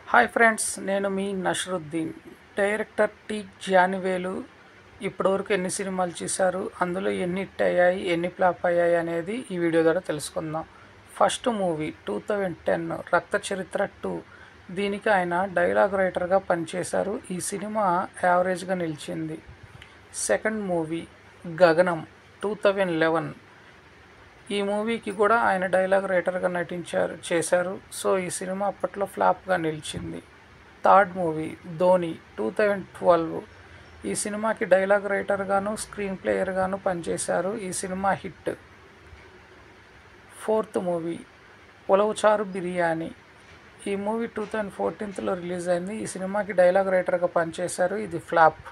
hi friends నేను మీ నషరుద్దీన్ director T జానివేలు ఇప్పటివరకు ఎన్ని సినిమాలు చేశారు అందులో ఎన్ని హిట్ అయ్యాయి ఎన్ని ఫ్లాప్ అయ్యాయి అనేది ఈ వీడియో ద్వారా తెలుసుకుందాం first movie two thousand ten Rakta Charitra two దీనికి ఆయన డైలాగ్ రైటర్గా పనిచేశారు ఈ సినిమా యావరేజ్గా నిలిచింది second movie Gaganam two thousand eleven ఈ మూవీకి కూడా ఆయన డైలాగ్ రైటర్గా నటించారు చేశారు సో ఈ సినిమా అప్పట్లో ఫ్లాప్గా నిలిచింది third movie Dhoni two thousand twelve ఈ సినిమాకి డైలాగ్ రైటర్గాను స్క్రీన్ ప్లేయర్గాను పనిచేశారు ఈ సినిమా hit fourth movie Ulavacharu Biryani ఈ మూవీ టూ థౌజండ్ ఫోర్టీన్త్లో రిలీజ్ అయింది ఈ సినిమాకి డైలాగ్ రైటర్గా పనిచేశారు ఇది ఫ్లాప్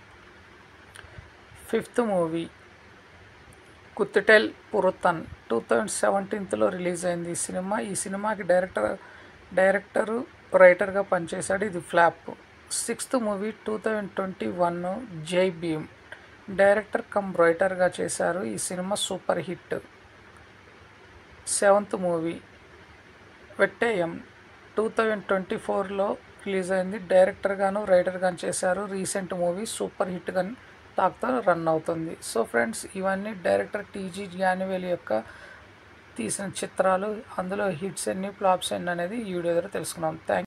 ఫిఫ్త్ మూవీ కుత్తిటెల్ పురుతన్ టూ థౌజండ్ సెవెంటీన్త్లో రిలీజ్ అయింది ఈ సినిమా ఈ సినిమాకి డైరెక్టర్ డైరెక్టరు రైటర్గా పనిచేశాడు ఇది flop sixth movie two thousand twenty one Jai Bhim director cum రైటర్గా చేశారు ఈ సినిమా super hit seventh movie Vettaiyan two thousand ట్వంటీ ఫోర్లో రిలీజ్ అయింది డైరెక్టర్గాను రైటర్గాను చేశారు రీసెంట్ మూవీ సూపర్ హిట్గా టాక్తో రన్ అవుతుంది సో ఫ్రెండ్స్ ఇవన్నీ డైరెక్టర్ టీజీ జ్ఞానివేలి యొక్క తీసిన చిత్రాలు అందులో హిట్స్ ఎన్ని ఫ్లాప్స్ ఎన్ని అనేది ఈ వీడియో ద్వారా తెలుసుకున్నాం థ్యాంక్